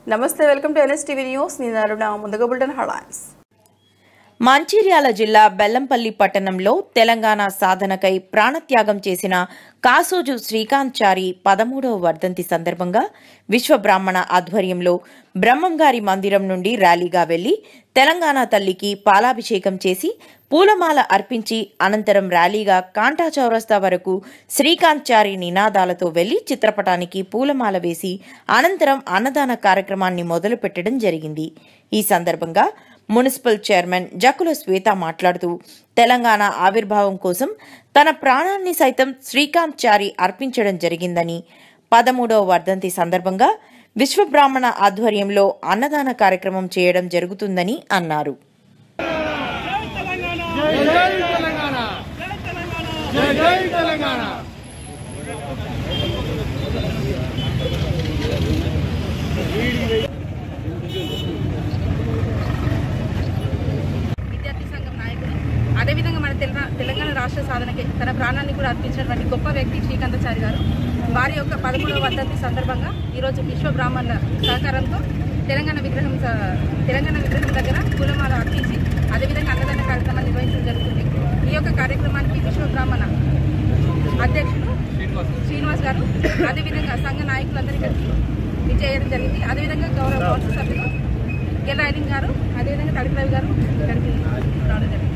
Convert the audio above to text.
నమస్తే welcome to NSTV news నేను అరుణ ముందుగా బుల్టన్ హెడ్లైన్స్ మంచిర్యాల జిల్లా బెల్లంపల్లి పట్టణంలో తెలంగాణ సాధనకై ప్రాణత్యాగం చేసిన కాసోజు శ్రీకాంత్ చారి పదమూడవ వర్ధంతి సందర్భంగా విశ్వ బ్రాహ్మణ ఆధ్వర్యంలో బ్రహ్మంగారి మందిరం నుండి ర్యాలీగా వెళ్లి తెలంగాణ తల్లికి పాలాభిషేకం చేసి పూలమాల అర్పించి అనంతరం ర్యాలీగా కాంటా చౌరస్తా వరకు శ్రీకాంత్ చారి నినాదాలతో వెళ్లి చిత్రపటానికి పూలమాల వేసి అనంతరం అన్నదాన కార్యక్రమాన్ని మొదలుపెట్టడం జరిగింది ఈ సందర్భంగా మున్సిపల్ చైర్మన్ జకుల శ్వేత మాట్లాడుతూ తెలంగాణ ఆవిర్భావం కోసం తన ప్రాణాన్ని సైతం శ్రీకాంత్ చారి అర్పించడం జరిగిందని పదమూడవ వర్ధంతి సందర్భంగా విశ్వబ్రాహ్మణ ఆధ్వర్యంలో అన్నదాన కార్యక్రమం చేయడం జరుగుతుందని అన్నారు విద్యార్థి సంఘం నాయకుడు అదేవిధంగా మన తెలంగాణ తెలంగాణ రాష్ట్ర సాధనకి తన ప్రాణాన్ని కూడా అర్పించినటువంటి గొప్ప వ్యక్తి శ్రీకాంతాచారి గారు వారి యొక్క పదమూడవ వర్ధంతి సందర్భంగా ఈరోజు విశ్వ బ్రాహ్మణుల సహకారంతో తెలంగాణ విగ్రహం స- తెలంగాణ విగ్రహం దగ్గర పూలమాల అర్పించి అదేవిధంగా అన్నదాన కార్యక్రమాన్ని నిర్వహించడం జరుగుతుంది ఈ యొక్క కార్యక్రమానికి విశ్వ బ్రాహ్మణ అధ్యక్షులు శ్రీనివాస్ గారు అదేవిధంగా సంఘ నాయకులందరూ ఇక్కడికి విచ్చేయడం జరిగింది అదేవిధంగా గౌరవ కౌన్సిల్ సభ్యులు ఎల్ ఐలింగ్ గారు అదేవిధంగా తడిపి రవి గారు ఇక్కడికి రావడం జరిగింది